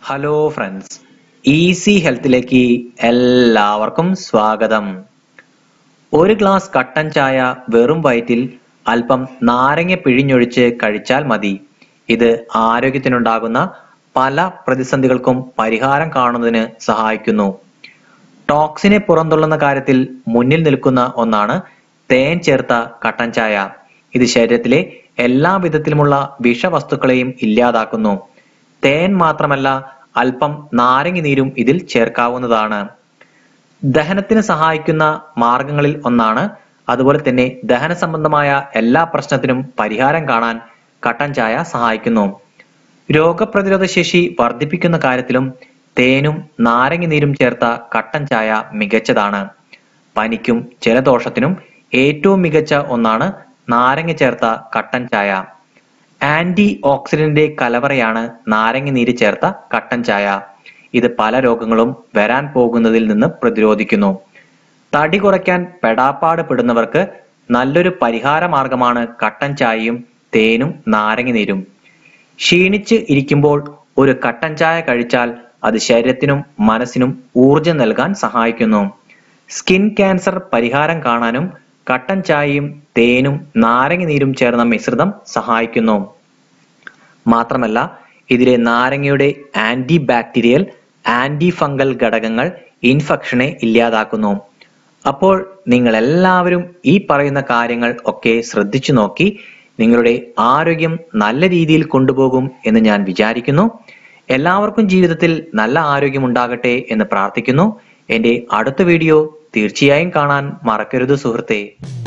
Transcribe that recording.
hello friends easy ഹെൽത്തിലേക്ക് എല്ലാവർക്കും സ്വാഗതം ഒരു ഗ്ലാസ് കട്ടൻ ചായ വെറും വയറ്റിൽ അല്പം നാരങ്ങ പിഴിഞ്ഞൊഴിച്ച് കഴിച്ചാൽ മതി ഇത് ആരോഗ്യത്തിനുണ്ടാകുന്ന പല പ്രതിസന്ധികൾക്കും പരിഹാരം കാണുന്നതിന് സഹായിക്കുന്നു ടോക്സിനെ പുറന്തള്ളുന്ന കാര്യത്തിൽ മുന്നിൽ നിൽക്കുന്ന ഒന്നാണ് തേൻ ചേർത്ത കട്ടൻ ചായ ഇത് ശരീരത്തിലെ എല്ലാ വിധത്തിലുമുള്ള വിഷവസ്തുക്കളെയും ഇല്ലാതാക്കുന്നു തേൻ മാത്രമല്ല അല്പം നാരങ്ങ നീരും ഇതിൽ ചേർക്കാവുന്നതാണ് ദഹനത്തിന് സഹായിക്കുന്ന മാർഗങ്ങളിൽ ഒന്നാണ് അതുപോലെ തന്നെ ദഹന സംബന്ധമായ എല്ലാ പ്രശ്നത്തിനും പരിഹാരം കാണാൻ കട്ടൻ ചായ സഹായിക്കുന്നു രോഗപ്രതിരോധ ശേഷി വർദ്ധിപ്പിക്കുന്ന കാര്യത്തിലും തേനും നാരങ്ങ നീരും ചേർത്ത കട്ടൻ ചായ മികച്ചതാണ് പനിക്കും ജലദോഷത്തിനും ഏറ്റവും മികച്ച ഒന്നാണ് നാരങ്ങ ചേർത്ത കട്ടൻ ചായ ആന്റി ഓക്സിഡന്റിന്റെ കലവറയാണ് നാരങ്ങ നീര് ചേർത്ത കട്ടൻ ചായ ഇത് പല രോഗങ്ങളും വരാൻ പോകുന്നതിൽ നിന്ന് പ്രതിരോധിക്കുന്നു തടി കുറയ്ക്കാൻ പെടാപ്പാട് പെടുന്നവർക്ക് നല്ലൊരു പരിഹാര മാർഗമാണ് കട്ടൻ ചായയും തേനും നാരങ്ങ നീരും ക്ഷീണിച്ച് ഇരിക്കുമ്പോൾ ഒരു കട്ടൻ ചായ കഴിച്ചാൽ അത് ശരീരത്തിനും മനസ്സിനും ഊർജം നൽകാൻ സഹായിക്കുന്നു സ്കിൻ ക്യാൻസർ പരിഹാരം കാണാനും കട്ടൻ ചായയും തേനും നാരങ്ങ നീരും ചേർന്ന മിശ്രിതം സഹായിക്കുന്നു മാത്രമല്ല ഇതിലെ നാരങ്ങയുടെ ആന്റി ബാക്ടീരിയൽ ആന്റി ഫംഗൽ ഘടകങ്ങൾ ഇൻഫെക്ഷനെ ഇല്ലാതാക്കുന്നു അപ്പോൾ നിങ്ങൾ എല്ലാവരും ഈ പറയുന്ന കാര്യങ്ങൾ ഒക്കെ ശ്രദ്ധിച്ചു നോക്കി നിങ്ങളുടെ ആരോഗ്യം നല്ല രീതിയിൽ കൊണ്ടുപോകും എന്ന് ഞാൻ വിചാരിക്കുന്നു എല്ലാവർക്കും ജീവിതത്തിൽ നല്ല ആരോഗ്യം ഉണ്ടാകട്ടെ എന്ന് പ്രാർത്ഥിക്കുന്നു എന്റെ അടുത്ത വീഡിയോ തീർച്ചയായും കാണാൻ മറക്കരുത് സുഹൃത്തെ